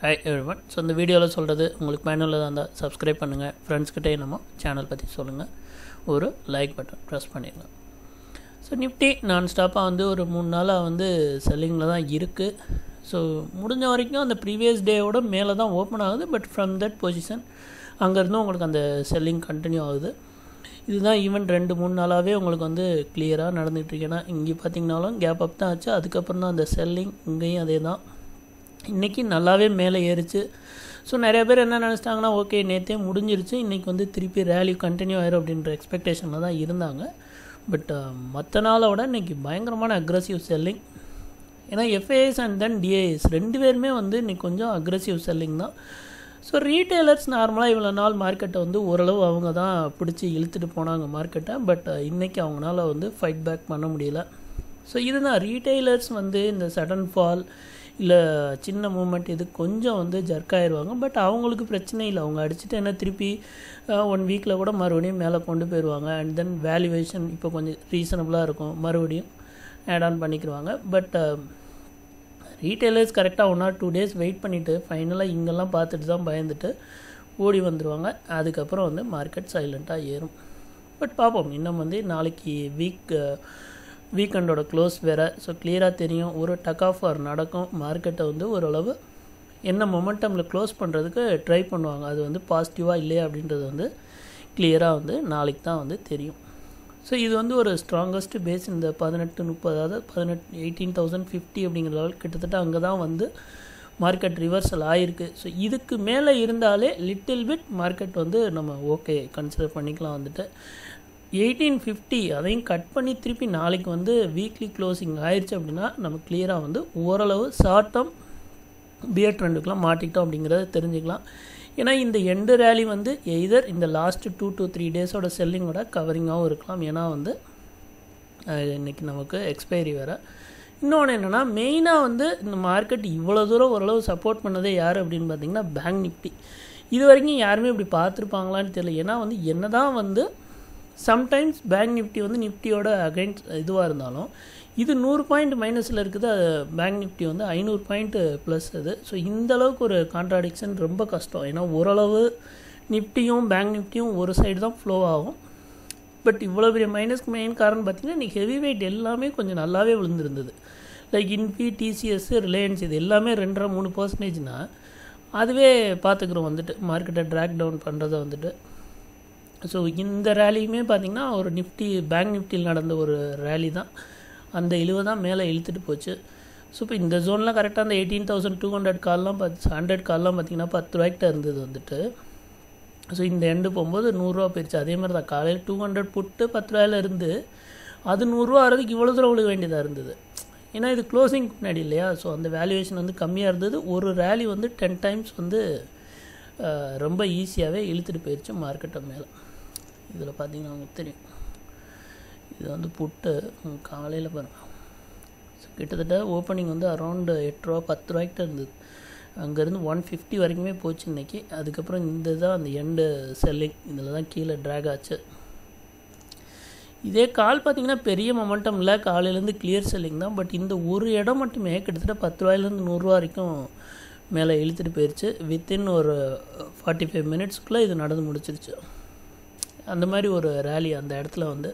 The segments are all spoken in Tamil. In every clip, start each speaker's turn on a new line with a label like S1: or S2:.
S1: ஹாய் எவ்ரிவன் ஸோ இந்த வீடியோவில் சொல்கிறது உங்களுக்கு மேனுவலாக இருந்தால் சப்ஸ்கிரைப் பண்ணுங்கள் ஃப்ரெண்ட்ஸ்கிட்டே நம்ம சேனல் பற்றி சொல்லுங்கள் ஒரு லைக் பட்டன் ப்ரெஸ் பண்ணிடலாம் ஸோ நிஃப்டி நான் ஸ்டாப்பாக வந்து ஒரு மூணு நாளாக வந்து செல்லிங்கில் தான் இருக்குது ஸோ முடிஞ்ச வரைக்கும் அந்த ப்ரீவியஸ் டேவோட மேலே தான் ஓப்பன் ஆகுது பட் ஃப்ரம் தட் பொசிஷன் அங்கேருந்து உங்களுக்கு அந்த செல்லிங் கண்டினியூ ஆகுது இதுதான் ஈவெண்ட் ரெண்டு மூணு நாளாகவே உங்களுக்கு வந்து கிளியராக நடந்துகிட்ருக்கு ஏன்னா இங்கே பார்த்தீங்கனாலும் கேப் அப் தான் ஆச்சு அதுக்கப்புறம் தான் அந்த செல்லிங் இங்கேயும் அதே தான் இன்றைக்கி நல்லாவே மேலே ஏறிச்சு ஸோ நிறைய பேர் என்ன நினச்சிட்டாங்கன்னா ஓகே நேற்றே முடிஞ்சிருச்சு இன்றைக்கி வந்து திருப்பி ரேலி கண்டினியூ ஆயிரும் அப்படின்ற எக்ஸ்பெக்டேஷனில் தான் இருந்தாங்க பட் மற்ற நாளை விட இன்றைக்கி பயங்கரமான அக்ரஸிவ் செல்லிங் ஏன்னா எஃப்ஐஎஸ் அண்ட் தென் டிஏஎஸ் ரெண்டு பேருமே வந்து இன்றைக்கி கொஞ்சம் அக்ரஸிவ் செல்லிங் தான் ஸோ ரீட்டைலர்ஸ் நார்மலாக இவ்வளோ நாள் மார்க்கெட்டை வந்து ஓரளவு அவங்க தான் பிடிச்சி இழுத்துட்டு போனாங்க மார்க்கெட்டை பட் இன்றைக்கி அவங்களால வந்து ஃபைட் பேக் பண்ண முடியல ஸோ இதுதான் ரீட்டைலர்ஸ் வந்து இந்த சடன் ஃபால் இல்லை சின்ன மூமெண்ட் இது கொஞ்சம் வந்து ஜர்க் ஆயிடுவாங்க பட் அவங்களுக்கு பிரச்சனை இல்லை அவங்க அடிச்சுட்டு என்ன திருப்பி ஒன் வீக்கில் கூட மறுபடியும் மேலே கொண்டு போயிடுவாங்க அண்ட் தென் வேல்யூவேஷன் இப்போ கொஞ்சம் ரீசனபுளாக இருக்கும் மறுபடியும் ஆட் ஆன் பண்ணிக்கிடுவாங்க பட் ரீட்டைலர்ஸ் கரெக்டாக one or two days wait பண்ணிவிட்டு ஃபைனலாக இங்கெல்லாம் பார்த்துட்டு தான் பயந்துட்டு ஓடி வந்துடுவாங்க அதுக்கப்புறம் வந்து மார்க்கெட் சைலண்ட்டாக ஏறும் பட் பார்ப்போம் இன்னும் வந்து நாளைக்கு வீக் வீக்கெண்டோட க்ளோஸ் வேறு ஸோ கிளியராக தெரியும் ஒரு டக் ஆஃப் ஆர் நடக்கும் மார்க்கெட்டை வந்து ஓரளவு என்ன மொமெண்டமில் க்ளோஸ் பண்ணுறதுக்கு ட்ரை பண்ணுவாங்க அது வந்து பாசிட்டிவாக இல்லையா அப்படின்றது வந்து கிளியராக வந்து நாளைக்கு தான் வந்து தெரியும் ஸோ இது வந்து ஒரு ஸ்ட்ராங்கஸ்ட் பேஸ் இந்த பதினெட்டு முப்பது அதாவது பதினெட்டு எயிட்டீன் தௌசண்ட் ஃபிஃப்டி அப்படிங்கிற லெவல் கிட்டத்தட்ட அங்கே தான் வந்து மார்க்கெட் ரிவர்சல் ஆகிருக்கு ஸோ இதுக்கு மேலே இருந்தாலே லிட்டில் பிட் மார்க்கெட் வந்து நம்ம ஓகே கன்சிடர் பண்ணிக்கலாம் வந்துட்டு எயிட்டீன் ஃபிஃப்டி அதையும் கட் பண்ணி திருப்பி நாளைக்கு வந்து வீக்லி க்ளோசிங் ஆயிடுச்சு அப்படின்னா நம்ம கிளியராக வந்து ஓரளவு ஷார்ட் டேர்ம் பியர் ட்ரெண்டுக்கெலாம் மாட்டிக்கிட்டோம் அப்படிங்கிறத தெரிஞ்சுக்கலாம் ஏன்னா இந்த எண்டு ரேலி வந்து எய்தர் இந்த லாஸ்ட்டு டூ டு த்ரீ டேஸோட செல்லிங்கோட கவரிங்காகவும் இருக்கலாம் ஏன்னா வந்து இன்றைக்கி நமக்கு எக்ஸ்பைரி வேறு இன்னொன்று என்னென்னா மெயினாக வந்து இந்த மார்க்கெட் இவ்வளோ தூரம் ஓரளவு சப்போர்ட் பண்ணதே யார் அப்படின்னு பார்த்தீங்கன்னா பேங்க் நிஃப்டி இது வரைக்கும் யாருமே இப்படி பார்த்துருப்பாங்களான்னு தெரியல ஏன்னா வந்து என்ன தான் வந்து சம்டைம்ஸ் பேங்க் நிஃப்டி வந்து நிஃப்டியோட அகைன்ஸ்ட் இதுவாக இருந்தாலும் இது நூறு பாயிண்ட் மைனஸில் இருக்குது அது பேங்க் நிஃப்டி வந்து ஐநூறு பாயிண்ட் ப்ளஸ் அது ஸோ இந்த அளவுக்கு ஒரு கான்ட்ராடிக்ஷன் ரொம்ப கஷ்டம் ஏன்னா ஓரளவு நிஃப்டியும் பேங்க் நிஃப்டியும் ஒரு சைடு தான் ஃப்ளோ ஆகும் பட் இவ்வளோ பெரிய மைனஸ்க்கு மெயின் காரணம் பார்த்திங்கன்னா இன்றைக்கி ஹெவி வெயிட் எல்லாமே கொஞ்சம் நல்லாவே விழுந்திருந்தது லைக் இன்ஃபி டிசிஎஸ் ரிலையன்ஸ் இது எல்லாமே ரெண்டரை மூணு பர்சன்டேஜ்னால் அதுவே பார்த்துக்குறோம் வந்துட்டு மார்க்கெட்டை ட்ராக் டவுன் பண்ணுறதை வந்துட்டு ஸோ இந்த ரேலியுமே பார்த்திங்கன்னா ஒரு நிஃப்டி பேங்க் நிஃப்டியில் நடந்த ஒரு ரேலி தான் அந்த இழுவை தான் மேலே இழுத்துட்டு போச்சு ஸோ இப்போ இந்த ஜோனில் கரெக்டாக அந்த எயிட்டீன் தௌசண்ட் டூ ஹண்ட்ரட் கால்லாம் பார்த்து ஹண்ட்ரட் கால்லாம் பார்த்திங்கன்னா பத்து ரூபாய்க்கிட்ட இருந்தது வந்துட்டு ஸோ இந்த எண்டு போகும்போது நூறுரூவா போயிடுச்சு அதே மாதிரி தான் காலையில் டூ ஹண்ட்ரட் புட்டு பத்து ரூபாயில் இருந்து அது நூறுரூவா ஆகிறதுக்கு இவ்வளோ தூரம் விழுக வேண்டியதாக இருந்தது ஏன்னா இது க்ளோசிங் முன்னாடி இல்லையா ஸோ அந்த வேல்யூவேஷன் வந்து கம்மியாக இருந்தது ஒரு ரேலி வந்து டென் டைம்ஸ் வந்து ரொம்ப ஈஸியாகவே இழுத்துட்டு போயிடுச்சு மார்க்கெட்டை மேலே இதில் பார்த்தீங்கன்னா உங்களுக்கு தெரியும் இது வந்து புட்டு காலையில் பாருங்கள் ஸோ கிட்டத்தட்ட ஓப்பனிங் வந்து அரௌண்டு எட்டு ரூபா பத்து ரூபாய்க்கிட்ட இருந்தது அங்கேருந்து ஒன் ஃபிஃப்டி வரைக்குமே போச்சு இன்றைக்கி அதுக்கப்புறம் இந்த தான் அந்த எண்டு செல்லிங் இதில் தான் கீழே ட்ராக் ஆச்சு இதே கால் பார்த்திங்கன்னா பெரிய மொமெண்டம் இல்லை காலையிலேருந்து கிளியர் செல்லிங் தான் பட் இந்த ஒரு இடம் மட்டுமே கிட்டத்தட்ட பத்து ரூபாயிலேருந்து நூறுரூவா வரைக்கும் மேலே இழுத்துட்டு போயிடுச்சு வித்தின் ஒரு ஃபார்ட்டி ஃபைவ் மினிட்ஸ்க்குள்ளே இது நடந்து முடிச்சிருச்சு அந்த மாதிரி ஒரு ரேலி அந்த இடத்துல வந்து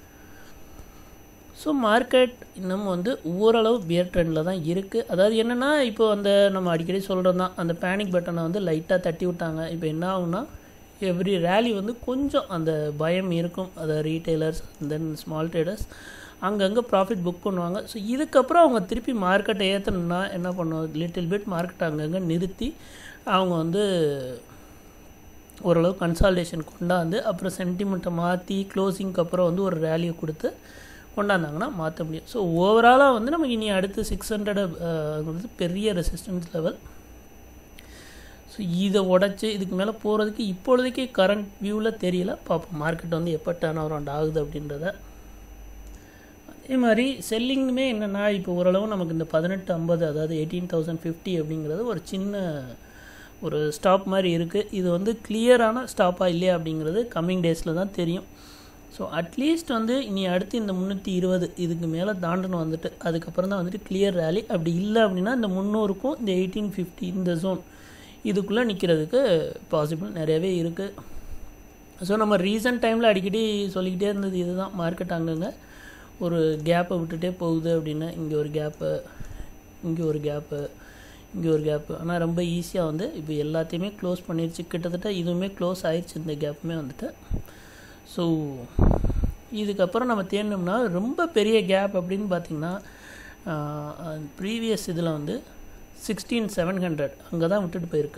S1: ஸோ மார்க்கெட் இன்னும் வந்து ஓரளவு பியர் ட்ரெண்டில் தான் இருக்குது அதாவது என்னென்னா இப்போ அந்த நம்ம அடிக்கடி சொல்கிறது தான் அந்த பேனிக் பட்டனை வந்து லைட்டாக தட்டி விட்டாங்க இப்போ என்ன ஆகுனா எவ்ரி ரேலி வந்து கொஞ்சம் அந்த பயம் இருக்கும் அதை ரீட்டைலர்ஸ் தென் ஸ்மால் ட்ரேடர்ஸ் அங்கங்கே ப்ராஃபிட் புக் பண்ணுவாங்க ஸோ இதுக்கப்புறம் அவங்க திருப்பி மார்க்கெட்டை ஏற்றணும்னா என்ன பண்ணுவோம் லிட்டில் பிட் மார்க்கெட் அங்கங்கே நிறுத்தி அவங்க வந்து ஓரளவு கன்சால்டேஷன் கொண்டாந்து அப்புறம் சென்டிமெண்ட்டை மாற்றி க்ளோசிங்க்கு அப்புறம் வந்து ஒரு ரேலியை கொடுத்து கொண்டாந்தாங்கன்னா மாற்ற முடியும் ஸோ ஓவராலாக வந்து நமக்கு இனி அடுத்து சிக்ஸ் ஹண்ட்ரட் வந்து பெரிய ரெசிஸ்டன்ஸ் லெவல் ஸோ இதை உடச்சி இதுக்கு மேலே போகிறதுக்கு இப்பொழுதைக்கு கரண்ட் வியூவில் தெரியல பார்ப்போம் மார்க்கெட் வந்து எப்போ டர்ன் அரௌண்ட் ஆகுது அப்படின்றத அதே மாதிரி செல்லிங்குமே என்னென்னா இப்போ ஓரளவு நமக்கு இந்த பதினெட்டு ஐம்பது அதாவது எயிட்டீன் தௌசண்ட் ஃபிஃப்டி அப்படிங்கிறது ஒரு சின்ன ஒரு ஸ்டாப் மாதிரி இருக்குது இது வந்து கிளியரான ஸ்டாப்பாக இல்லையா அப்படிங்கிறது கம்மிங் டேஸில் தான் தெரியும் ஸோ அட்லீஸ்ட் வந்து இனி அடுத்து இந்த முந்நூற்றி இருபது இதுக்கு மேலே தாண்டணும் வந்துட்டு அதுக்கப்புறம் தான் வந்துட்டு கிளியர் ரேலி அப்படி இல்லை அப்படின்னா இந்த முந்நூறுக்கும் இந்த எயிட்டீன் ஃபிஃப்டி இந்த ஜோன் இதுக்குள்ளே நிற்கிறதுக்கு பாசிபிள் நிறையவே இருக்குது ஸோ நம்ம ரீசன்ட் டைமில் அடிக்கடி சொல்லிக்கிட்டே இருந்தது இதுதான் மார்க்கெட் அங்கங்கே ஒரு கேப்பை விட்டுட்டே போகுது அப்படின்னு இங்கே ஒரு கேப்பு இங்கே ஒரு கேப்பு இங்கே ஒரு கேப்பு ஆனால் ரொம்ப ஈஸியாக வந்து இப்போ எல்லாத்தையுமே க்ளோஸ் பண்ணிடுச்சு கிட்டத்தட்ட இதுவுமே க்ளோஸ் ஆயிடுச்சு இந்த கேப்புமே வந்துட்டு ஸோ இதுக்கப்புறம் நம்ம தேடினோம்னா ரொம்ப பெரிய கேப் அப்படின்னு பார்த்திங்கன்னா ப்ரீவியஸ் இதில் வந்து சிக்ஸ்டீன் செவன் ஹண்ட்ரட் அங்கே தான் விட்டுட்டு போயிருக்கு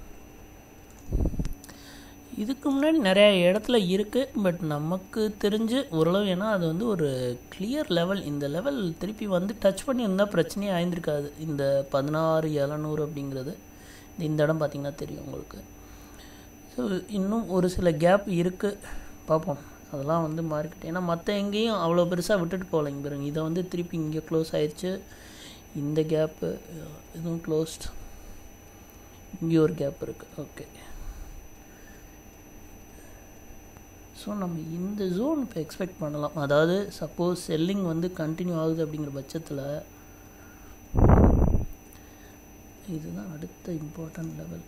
S1: இதுக்கு முன்னாடி நிறைய இடத்துல இருக்குது பட் நமக்கு தெரிஞ்சு ஓரளவு ஏன்னா அது வந்து ஒரு கிளியர் லெவல் இந்த லெவல் திருப்பி வந்து டச் பண்ணி இருந்தால் பிரச்சனையே ஆயிருந்திருக்காது இந்த பதினாறு எழுநூறு அப்படிங்கிறது இந்த இடம் பார்த்திங்கன்னா தெரியும் உங்களுக்கு ஸோ இன்னும் ஒரு சில கேப் இருக்குது பார்ப்போம் அதெல்லாம் வந்து மார்க்கெட் ஏன்னா மற்ற எங்கேயும் அவ்வளோ பெருசாக விட்டுட்டு போகலைங்க பாருங்க இதை வந்து திருப்பி இங்கே க்ளோஸ் ஆயிடுச்சு இந்த கேப்பு இதுவும் க்ளோஸ்ட் இங்கே ஒரு கேப் இருக்குது ஓகே ஸோ நம்ம இந்த ஜோன் இப்போ எக்ஸ்பெக்ட் பண்ணலாம் அதாவது சப்போஸ் செல்லிங் வந்து கண்டினியூ ஆகுது அப்படிங்கிற பட்சத்தில் இதுதான் அடுத்த இம்பார்ட்டன்ட் லெவல்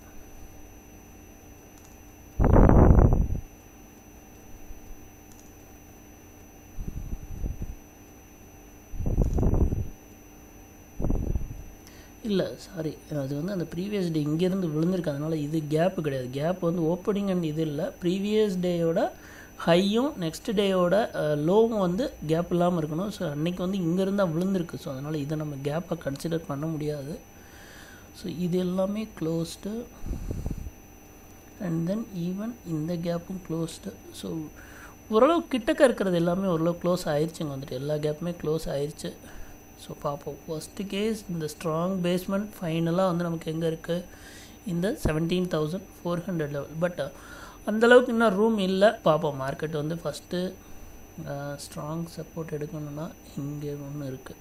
S1: இல்லை சாரி அது வந்து அந்த ப்ரீவியஸ் டே இங்கேருந்து விழுந்திருக்கு அதனால் இது கேப்பு கிடையாது கேப் வந்து ஓப்பனிங் அண்ட் இது இல்லை ப்ரீவியஸ் டேயோட ஹையும் நெக்ஸ்ட் டேயோட லோவும் வந்து கேப் இல்லாமல் இருக்கணும் ஸோ அன்றைக்கி வந்து இங்கேருந்து தான் விழுந்திருக்கு ஸோ அதனால் இதை நம்ம கேப்பை கன்சிடர் பண்ண முடியாது ஸோ இது எல்லாமே க்ளோஸ்டு அண்ட் தென் ஈவன் இந்த கேப்பும் க்ளோஸ்டு ஸோ ஓரளவு கிட்டக்க இருக்கிறது எல்லாமே ஓரளவு க்ளோஸ் ஆயிடுச்சுங்க வந்துட்டு எல்லா கேப்புமே க்ளோஸ் ஆயிடுச்சு ஸோ பார்ப்போம் ஃபஸ்ட்டு கேஸ் இந்த ஸ்ட்ராங் பேஸ்மெண்ட் ஃபைனலாக வந்து நமக்கு எங்கே இருக்குது இந்த seventeen thousand four hundred level but அந்தளவுக்கு இன்னும் ரூம் இல்லை பார்ப்போம் மார்க்கெட் வந்து ஃபஸ்ட்டு ஸ்ட்ராங் சப்போர்ட் எடுக்கணும்னா இங்கே ஒன்று இருக்குது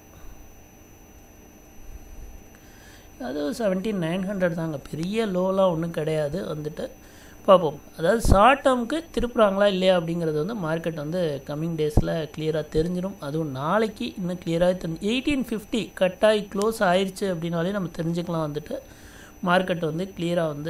S1: அது செவன்டீன் நைன் ஹண்ட்ரட் தாங்க பெரிய லோலாம் ஒன்றும் கிடையாது வந்துட்டு பார்ப்போம் அதாவது ஷார்ட் டேர்முக்கு திருப்புறாங்களா இல்லையா அப்படிங்கிறது வந்து மார்க்கெட் வந்து கம்மிங் டேஸில் கிளியராக தெரிஞ்சிடும் அதுவும் நாளைக்கு இன்னும் கிளியராக தெரிஞ்சு எயிட்டீன் ஃபிஃப்டி கட்டாகி க்ளோஸ் ஆயிடுச்சு அப்படின்னாலே நம்ம தெரிஞ்சுக்கலாம் வந்துட்டு மார்க்கெட் வந்து கிளியராக வந்து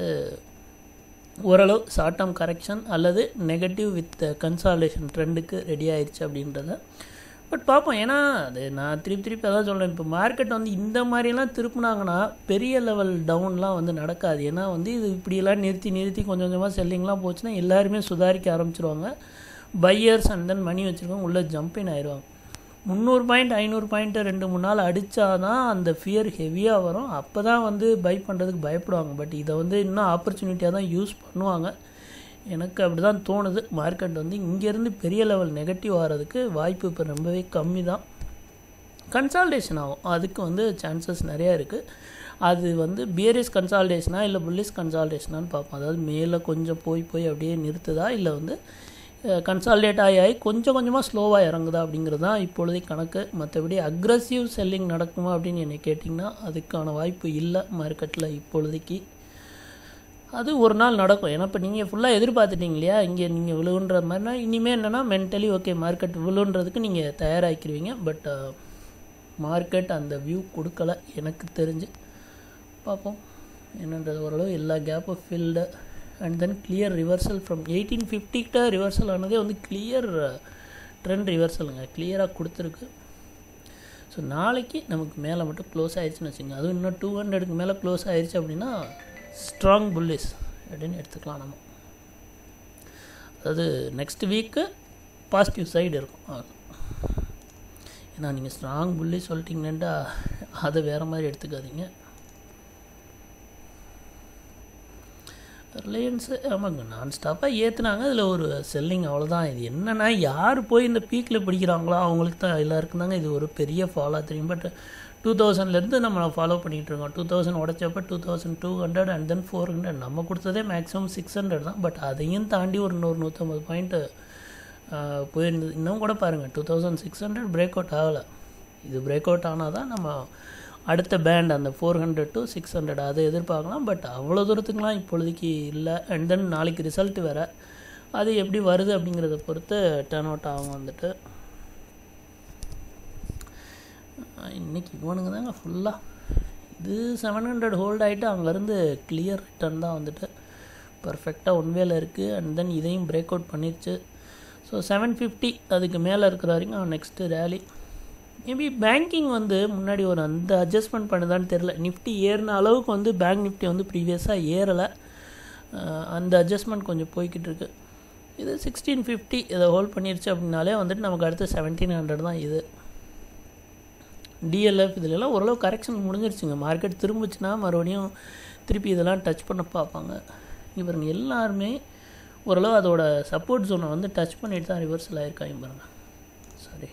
S1: ஓரளவு ஷார்ட் டேர்ம் கரெக்ஷன் அல்லது நெகட்டிவ் வித் கன்சால்டேஷன் ட்ரெண்டுக்கு ரெடி ஆயிடுச்சு அப்படின்றத பட் பார்ப்போம் ஏன்னா அது நான் திருப்பி திருப்பி அதான் சொல்கிறேன் இப்போ மார்க்கெட் வந்து இந்த மாதிரிலாம் திருப்பினாங்கன்னா பெரிய லெவல் டவுன்லாம் வந்து நடக்காது ஏன்னா வந்து இது இப்படியெல்லாம் நிறுத்தி நிறுத்தி கொஞ்சம் கொஞ்சமாக செல்லிங்லாம் போச்சுன்னா எல்லாருமே சுதாரிக்க ஆரம்பிச்சிருவாங்க பையர்ஸ் அண்ட் தென் மணி வச்சுருக்கவங்க உள்ளே ஜம்பின் ஆயிடுவாங்க முந்நூறு பாயிண்ட் ஐநூறு பாயிண்ட்டு ரெண்டு மூணு நாள் அடித்தா தான் அந்த ஃபியர் ஹெவியாக வரும் அப்போ தான் வந்து பை பண்ணுறதுக்கு பயப்படுவாங்க பட் இதை வந்து இன்னும் ஆப்பர்ச்சுனிட்டியாக தான் யூஸ் பண்ணுவாங்க எனக்கு அப்படி தான் தோணுது மார்க்கெட் வந்து இங்கேருந்து பெரிய லெவல் நெகட்டிவ் ஆகிறதுக்கு வாய்ப்பு இப்போ ரொம்பவே கம்மி தான் கன்சால்டேஷன் ஆகும் அதுக்கு வந்து சான்சஸ் நிறையா இருக்குது அது வந்து பியரிஸ் கன்சால்டேஷனா இல்லை புல்லிஸ் கன்சால்டேஷனான்னு பார்ப்போம் அதாவது மேலே கொஞ்சம் போய் போய் அப்படியே நிறுத்துதா இல்லை வந்து கன்சால்டேட் ஆகி ஆகி கொஞ்சம் கொஞ்சமாக ஸ்லோவாக இறங்குதா அப்படிங்கிறது தான் இப்பொழுதைக்கு கணக்கு மற்றபடி அக்ரஸிவ் செல்லிங் நடக்குமா அப்படின்னு என்னை கேட்டிங்கன்னா அதுக்கான வாய்ப்பு இல்லை மார்க்கெட்டில் இப்பொழுதைக்கு அது ஒரு நாள் நடக்கும் ஏன்னா இப்போ நீங்கள் ஃபுல்லாக எதிர்பார்த்துட்டீங்க இல்லையா இங்கே நீங்கள் விழுன்ற மாதிரினா இனிமேல் என்னென்னா மென்டலி ஓகே மார்க்கெட் விழுன்றதுக்கு நீங்கள் தயாராகிக்கிருவீங்க பட் மார்க்கெட் அந்த வியூ கொடுக்கல எனக்கு தெரிஞ்சு பார்ப்போம் என்னன்றது ஓரளவு எல்லா கேப்பும் filled and then clear reversal from eighteen ஃபிஃப்டிக்கிட்ட ரிவர்சல் ஆனதே வந்து கிளியர் ட்ரெண்ட் ரிவர்சலுங்க கிளியராக கொடுத்துருக்கு ஸோ நாளைக்கு நமக்கு மேலே மட்டும் க்ளோஸ் ஆயிடுச்சுன்னு வச்சுங்க அதுவும் இன்னும் டூ ஹண்ட்ரடுக்கு மேலே க்ளோஸ் ஆயிடுச்சு அப்படின்னா ஸ்ட்ராங் புல்லிஸ் அப்படின்னு எடுத்துக்கலாம் நம்ம அதாவது நெக்ஸ்ட் வீக்கு பாசிட்டிவ் சைடு இருக்கும் ஏன்னா நீங்கள் ஸ்ட்ராங் புல்லி சொல்லிட்டீங்கன்னா அதை வேறு மாதிரி எடுத்துக்காதீங்க ரிலையன்ஸு ஆமாங்க நான் ஸ்டாப்பாக ஏற்றுனாங்க அதில் ஒரு செல்லிங் அவ்வளோதான் இது என்னென்னா யார் போய் இந்த பீக்கில் பிடிக்கிறாங்களோ அவங்களுக்கு தான் எல்லாருக்கும் தாங்க இது ஒரு பெரிய ஃபாலோ தெரியும் பட் டூ தௌசண்ட்லேருந்து நம்ம ஃபாலோ பண்ணிகிட்டு இருக்கோம் டூ தௌசண்ட் உடச்சப்ப two thousand two hundred and then four hundred நம்ம கொடுத்ததே மேக்ஸிமம் சிக்ஸ் ஹண்ட்ரட் தான் பட் அதையும் தாண்டி ஒரு நூறு நூற்றம்பது பாயிண்ட்டு போயிருந்தது இன்னும் கூட பாருங்கள் two thousand six hundred break out ஆகலை இது பிரேக் அவுட் ஆனால் தான் நம்ம அடுத்த பேண்ட் அந்த four hundred to six hundred அதை எதிர்பார்க்கலாம் பட் அவ்வளோ தூரத்துக்குலாம் இப்பொழுதைக்கு இல்லை அண்ட் தென் நாளைக்கு ரிசல்ட் வேறு அது எப்படி வருது அப்படிங்கிறத பொறுத்து டர்ன் அவுட் ஆகும் வந்துட்டு இன்றைக்கி இவனுங்க தாங்க ஃபுல்லாக இது செவன் ஹண்ட்ரட் ஹோல்ட் ஆகிட்டு அங்கேருந்து கிளியர் ரிட்டர்ன் தான் வந்துட்டு பர்ஃபெக்டாக ஒன் வேல இருக்குது அண்ட் தென் இதையும் பிரேக் அவுட் பண்ணிருச்சு ஸோ செவன் ஃபிஃப்டி அதுக்கு மேலே இருக்கிற வரைக்கும் நெக்ஸ்ட்டு ரேலி மேபி பேங்கிங் வந்து முன்னாடி ஒரு அந்த அட்ஜஸ்ட்மெண்ட் பண்ணுதான்னு தெரில நிஃப்டி ஏறின அளவுக்கு வந்து பேங்க் நிஃப்டி வந்து ப்ரீவியஸாக ஏறலை அந்த அட்ஜஸ்ட்மெண்ட் கொஞ்சம் போய்கிட்டு இருக்கு இது சிக்ஸ்டீன் ஃபிஃப்டி இதை ஹோல்ட் பண்ணிருச்சு அப்படின்னாலே வந்துட்டு நமக்கு அடுத்து செவன்டீன் ஹண்ட்ரட் தான் இது டிஎல்எஃப் இதிலெல்லாம் ஓரளவு கரெக்ஷன் முடிஞ்சிருச்சுங்க மார்க்கெட் திரும்பிச்சுன்னா மறுபடியும் திருப்பி இதெல்லாம் டச் பண்ண பார்ப்பாங்க இவருங்க எல்லாருமே ஓரளவு அதோட சப்போர்ட் ஜோனை வந்து டச் பண்ணிட்டு தான் ரிவர்சல் ஆகிருக்காங்க பாருங்க சாரி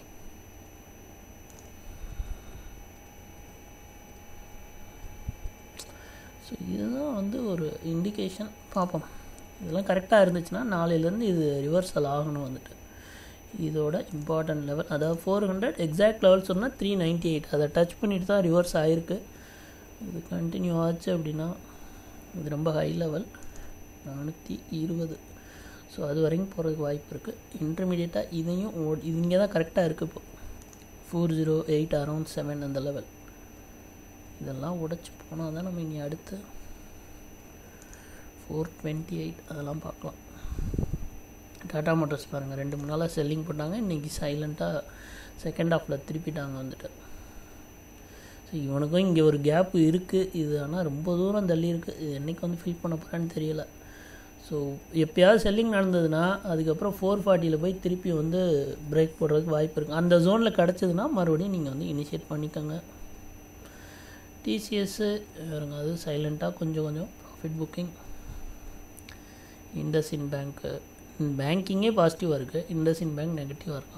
S1: ஸோ இதுதான் வந்து ஒரு இண்டிகேஷன் பார்ப்போம் இதெல்லாம் கரெக்டாக இருந்துச்சுன்னா நாளையிலேருந்து இது ரிவர்சல் ஆகணும் வந்துட்டு இதோட இம்பார்ட்டன்ட் லெவல் அதாவது ஃபோர் ஹண்ட்ரட் எக்ஸாக்ட் லெவல் சொன்னால் த்ரீ நைன்ட்டி எயிட் அதை டச் பண்ணிட்டு தான் ரிவர்ஸ் ஆகிருக்கு இது கண்டினியூ ஆச்சு அப்படின்னா இது ரொம்ப ஹை லெவல் நானூற்றி இருபது ஸோ அது வரைக்கும் போகிறதுக்கு வாய்ப்பு இருக்குது இன்டர்மீடியட்டாக இதையும் ஓ இது இங்கே தான் கரெக்டாக இருக்குது இப்போ four zero eight around seven அந்த லெவல் இதெல்லாம் உடச்சி போனால் தான் நம்ம இனி அடுத்து ஃபோர் டுவெண்ட்டி எயிட் அதெல்லாம் பார்க்கலாம் டாடா மோட்டர்ஸ் பாருங்கள் ரெண்டு மூணு நாளாக செல்லிங் போட்டாங்க இன்றைக்கி சைலண்ட்டாக செகண்ட் ஹாஃபில் திருப்பிட்டாங்க வந்துட்டு ஸோ இவனுக்கும் இங்கே ஒரு கேப்பு இருக்குது இது ஆனால் ரொம்ப தூரம் தள்ளி இருக்குது இது என்றைக்கு வந்து ஃபில் பண்ண போகிறான்னு தெரியல ஸோ எப்பயாவது செல்லிங் நடந்ததுன்னா அதுக்கப்புறம் ஃபோர் ஃபார்ட்டியில் போய் திருப்பி வந்து பிரேக் போடுறதுக்கு வாய்ப்பு இருக்குது அந்த ஜோனில் கிடச்சதுன்னா மறுபடியும் நீங்கள் வந்து இனிஷியேட் பண்ணிக்கோங்க டிசிஎஸ்ஸு வேறுங்க அது சைலண்ட்டாக கொஞ்சம் கொஞ்சம் ப்ராஃபிட் புக்கிங் இண்டஸ்இன் பேங்க்கு பேங்கிங்கே பாசிட்டிவாக இருக்குது இண்டஸ்இன் பேங்க் நெகட்டிவாக இருக்கும்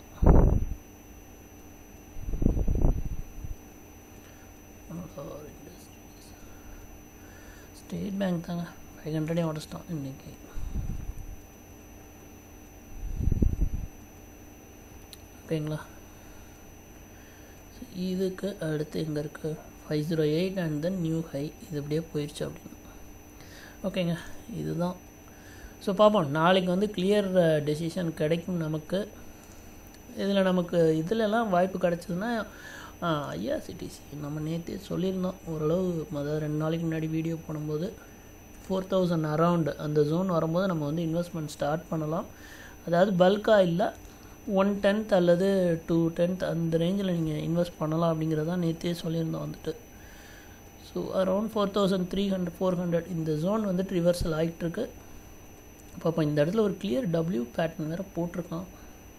S1: ஸ்டேட் பேங்க் தாங்க ஃபைவ் ஹண்ட்ரடே உடச்சிட்டோம் இன்றைக்கி ஓகேங்களா இதுக்கு அடுத்து எங்கே இருக்குது five zero eight and then new high இது அப்படியே போயிடுச்சு அப்படின்னு ஓகேங்க இதுதான் ஸோ பார்ப்போம் நாளைக்கு வந்து கிளியர் டெசிஷன் கிடைக்கும் நமக்கு இதில் நமக்கு இதிலெல்லாம் வாய்ப்பு கிடச்சதுன்னா ஐஆர்சிடிசி நம்ம நேற்றே சொல்லியிருந்தோம் ஓரளவு மொதல் ரெண்டு நாளைக்கு முன்னாடி வீடியோ போடும்போது ஃபோர் தௌசண்ட் அரவுண்டு அந்த ஜோன் வரும்போது நம்ம வந்து இன்வெஸ்ட்மெண்ட் ஸ்டார்ட் பண்ணலாம் அதாவது பல்காக இல்லை ஒன் டென்த் அல்லது டூ டென்த் அந்த ரேஞ்சில் நீங்கள் இன்வெஸ்ட் பண்ணலாம் அப்படிங்கிறதான் நேற்றே சொல்லியிருந்தோம் வந்துட்டு so around four thousand three hundred four hundred இந்த ஜோன் வந்துட்டு ரிவர்சல் ஆகிட்டுருக்கு பார்ப்போம் இந்த இடத்துல ஒரு கிளியர் டபிள்யூ பேட்டர்ன் வேறு போட்டிருக்கான்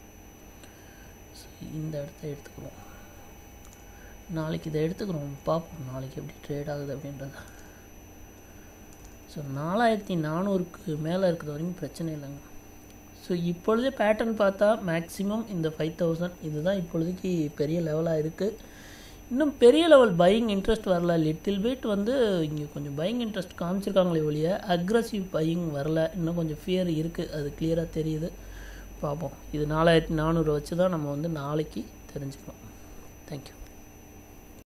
S1: இந்த இடத்த எடுத்துக்கிறோம் நாளைக்கு இதை எடுத்துக்கிறோம் பார்ப்போம் நாளைக்கு எப்படி ட்ரேட் ஆகுது அப்படின்றத ஸோ நாலாயிரத்தி நானூறுக்கு மேலே இருக்கிற வரைக்கும் பிரச்சனை இல்லைங்க ஸோ இப்பொழுதே பேட்டர்ன் பார்த்தா மேக்ஸிமம் இந்த ஃபைவ் தௌசண்ட் இதுதான் இப்பொழுதைக்கு பெரிய லெவலாக இருக்குது இன்னும் பெரிய லெவல் பையிங் இன்ட்ரெஸ்ட் வரல லிட்டில் பிட் வந்து இங்கே கொஞ்சம் பையிங் இன்ட்ரெஸ்ட் காமிச்சிருக்காங்களே ஒழிய அக்ரஸிவ் பையிங் வரல இன்னும் கொஞ்சம் ஃபியர் இருக்குது அது கிளியராக தெரியுது பார்ப்போம் இது நாலாயிரத்தி நானூறு வச்சு தான் நம்ம வந்து நாளைக்கு தெரிஞ்சுக்கலாம் தேங்க்யூ